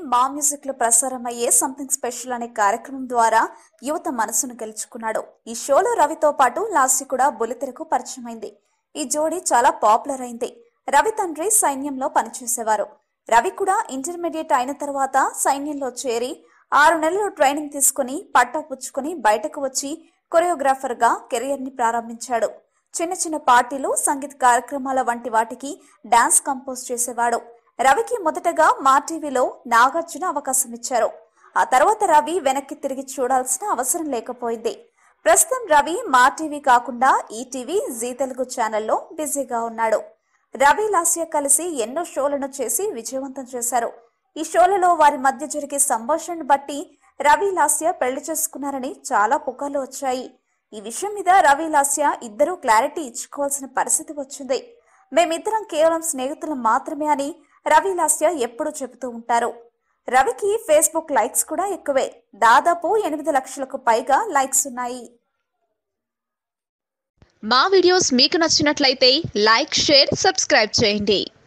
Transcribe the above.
మా మ్యూజిక్ లో ప్రసారమయ్యే సంథింగ్ స్పెషల్ అనే కార్యక్రమం ద్వారా యువత మనసును గెలుచుకున్నాడు ఈ షోలో రవితో పాటు లాస్య కూడా బులితెరకు పరిచయమైంది ఈ జోడీ చాలా పాపులర్ అయింది రవి తండ్రి సైన్యంలో పనిచేసేవారు రవి కూడా ఇంటర్మీడియట్ అయిన తర్వాత సైన్యంలో చేరి ఆరు నెలలు ట్రైనింగ్ తీసుకుని పట్టా పుచ్చుకుని బయటకు వచ్చి కొరియోగ్రాఫర్ గా కెరియర్ ని ప్రారంభించాడు చిన్న చిన్న పార్టీలు సంగీత కార్యక్రమాల వంటి వాటికి డాన్స్ కంపోజ్ చేసేవాడు రవికి మొదటగా మా టీవీలో నాగార్జున అవకాశం ఇచ్చారు ఆ తర్వాత రవి వెనక్కి తిరిగి చూడాల్సిన అవసరం లేకపోయింది ప్రస్తుతం రవి మా టీవీ కాకుండా ఈ టీవీ జీ తెలుగు ఛానల్లో బిజీగా ఉన్నాడు రవి లాస్య కలిసి ఎన్నో షోలను చేసి విజయవంతం చేశారు ఈ షోలలో వారి మధ్య జరిగే సంభాషణను బట్టి రవి లాస్య పెళ్లి చేసుకున్నారని చాలా పుకార్లు వచ్చాయి ఈ విషయం మీద రవి లాస్య ఇద్దరూ క్లారిటీ ఇచ్చుకోవాల్సిన పరిస్థితి వచ్చింది మేమిద్దరం కేవలం స్నేహితులం మాత్రమే అని రవి లాస్య ఎప్పుడూ చెబుతూ ఉంటారు రవికి ఫేస్బుక్ లైక్స్ కూడా ఎక్కువే దాదాపు ఎనిమిది లక్షలకు పైగా లైక్స్ ఉన్నాయి మా వీడియోస్ మీకు నచ్చినట్లయితే లైక్ షేర్ సబ్స్క్రైబ్ చేయండి